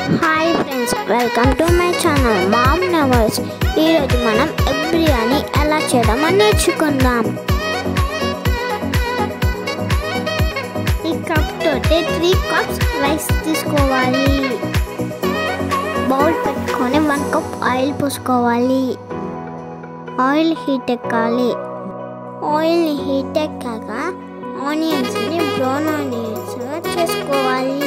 hi friends welcome to my channel మామ్ నవర్స్ ఈరోజు మనం ఎగ్ బిర్యానీ ఎలా చేయడమో నేర్చుకుందాం ఈ కప్ తోటి త్రీ కప్స్ రైస్ తీసుకోవాలి బౌల్ పెట్టుకొని వన్ కప్ ఆయిల్ పోసుకోవాలి ఆయిల్ హీట్ ఎక్కాలి ఆయిల్ హీట్ ఎక్కాక ఆనియన్స్ని బ్రౌన్ ఆనియన్స్గా చేసుకోవాలి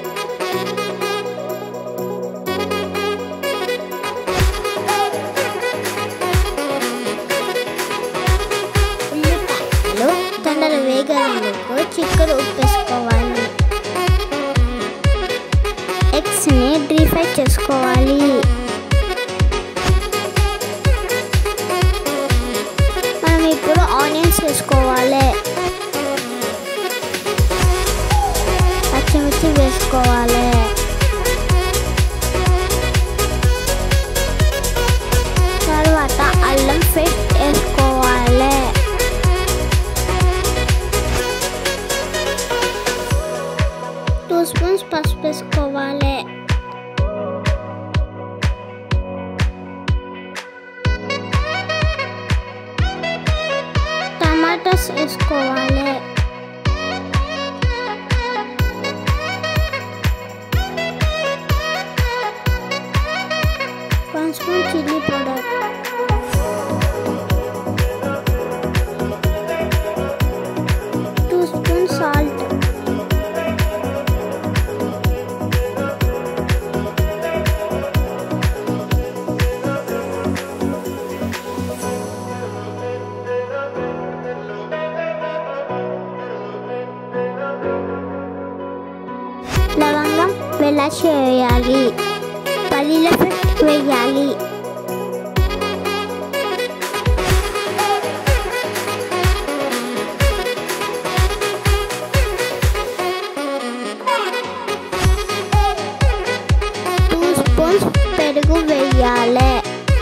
ఉల్లిపాయలు తొందర వేగడానికి చిక్కలు ఉప్పేసుకోవాలి ఎగ్స్ని డ్రీ ఫ్రై చేసుకోవాలి మనం ఇప్పుడు ఆనియన్స్ వేసుకోవాలి పచ్చిమిర్చి వేసుకోవాలి తర్వాత అల్లం పేస్ట్ వేసుకోవాలి టూ స్పూన్స్ పసుపు వేసుకోవాలి టమాటాస్ వేసుకోవాలి one spoon chilli powder two spoon salt లవంగం వెలాచి వేయాలి పల్లీల ఫిట్ వేయాలి టూ స్పూన్స్ పెరుగు వేయాలి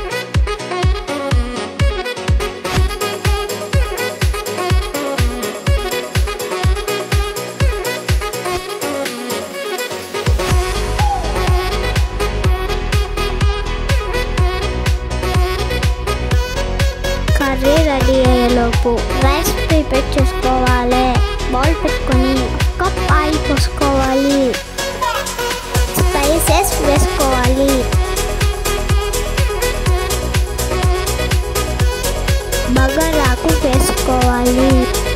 కర్రీ రెడీ అయ్యేలోపు రైస్ ప్రిపేర్ చేసుకోవాలి బౌల్ పెట్టుకొని కప్ ఆయిల్ పోసుకోవాలి స్పైసెస్ వేసుకోవాలి బగరాకు వేసుకోవాలి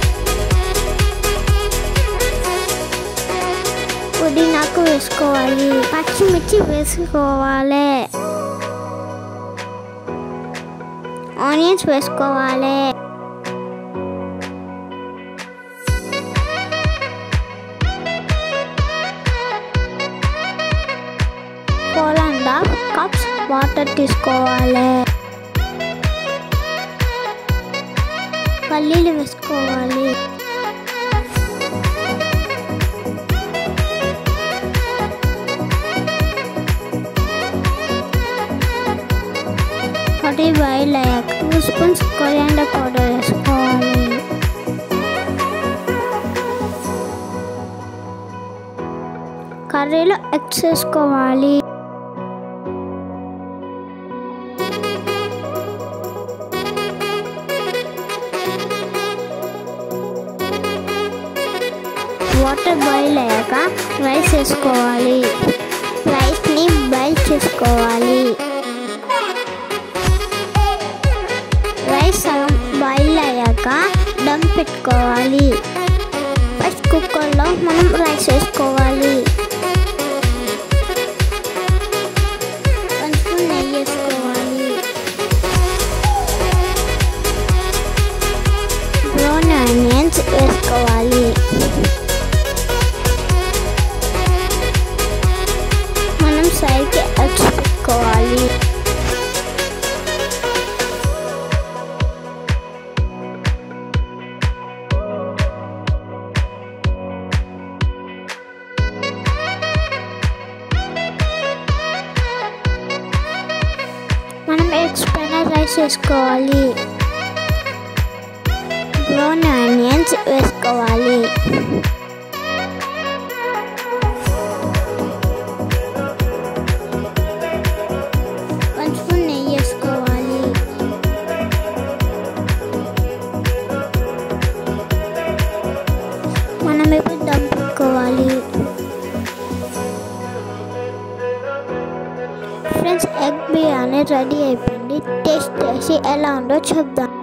పుదీనాకు వేసుకోవాలి పచ్చిమిర్చి వేసుకోవాలి ఆనియన్స్ వేసుకోవాలి four and half cups water తీసుకోవాలి పల్లీలు వేసుకోవాలి కర్రీ బాయిల్ అయ్యాక టూ స్పూన్స్ కొరియాండర్ పౌడర్ వేసుకోవాలి కర్రీలో ఎగ్స్ వేసుకోవాలి వాటర్ బాయిల్ అయ్యాక రైస్ వేసుకోవాలి రైస్ని బాయిల్ చేసుకోవాలి రైస్ సగం బాయిల్ అయ్యాక దమ్ పెట్టుకోవాలి ఫస్ట్ కుక్కర్లో మనం రైస్ వేసుకోవాలి వన్ స్పూన్ నెయ్యి వేసుకోవాలి బ్రౌన్ ఆనియన్స్ వేసుకోవాలి మనం సైడ్కి ఎగ్స్ పెట్టుకోవాలి మనం ఎగ్స్ పైన రైస్ వేసుకోవాలి బ్రౌన్ ఆనియన్స్ వేసుకోవాలి ఫ్రెండ్స్ ఎగ్ బిర్యానీ రెడీ అయిపోయింది టేస్ట్ చేసి ఎలా ఉందో చెప్దాం